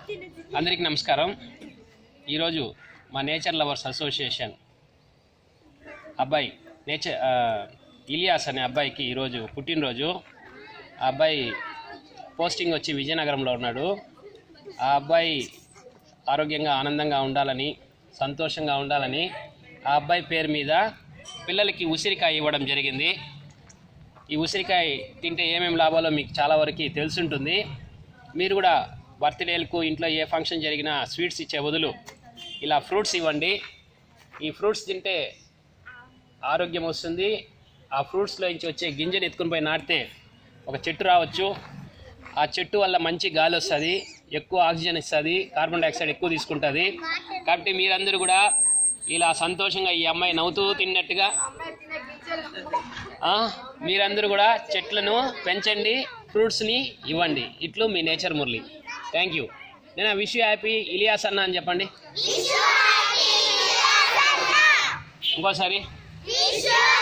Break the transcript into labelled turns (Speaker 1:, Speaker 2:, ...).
Speaker 1: అందరికీ నమస్కారం ఈరోజు మా నేచర్ లవర్స్ అసోసియేషన్ అబ్బాయి నేచర్ ఆ, ఇలియాస్ అనే అబ్బాయికి ఈరోజు పుట్టినరోజు ఆ అబ్బాయి పోస్టింగ్ వచ్చి విజయనగరంలో ఉన్నాడు ఆ అబ్బాయి ఆరోగ్యంగా ఆనందంగా ఉండాలని సంతోషంగా ఉండాలని ఆ అబ్బాయి పేరు మీద పిల్లలకి ఉసిరికాయ ఇవ్వడం జరిగింది ఈ ఉసిరికాయ తింటే ఏమేమి లాభాలో మీకు చాలా వరకు తెలుసుంటుంది మీరు కూడా బర్త్డేలకు ఇంట్లో ఏ ఫంక్షన్ జరిగినా స్వీట్స్ ఇచ్చే బదులు ఇలా ఫ్రూట్స్ ఇవ్వండి ఈ ఫ్రూట్స్ తింటే ఆరోగ్యం వస్తుంది ఆ ఫ్రూట్స్లో నుంచి వచ్చే గింజలు ఎత్తుకుని పోయి నాటితే ఒక చెట్టు రావచ్చు ఆ చెట్టు వల్ల మంచి గాలి వస్తుంది ఎక్కువ ఆక్సిజన్ ఇస్తుంది కార్బన్ డైఆక్సైడ్ ఎక్కువ తీసుకుంటుంది కాబట్టి మీరందరూ కూడా ఇలా సంతోషంగా ఈ అమ్మాయి నవ్వుతూ తిన్నట్టుగా ఆ, మీరందరూ కూడా చెట్లను పెంచండి ఫ్రూట్స్ని ఇవ్వండి ఇట్లు మీ నేచర్ మురళి థ్యాంక్ యూ నేను విష్ యూ హ్యాపీ ఇలియాస్ అన్న అని చెప్పండి ఇంకోసారి
Speaker 2: Wish you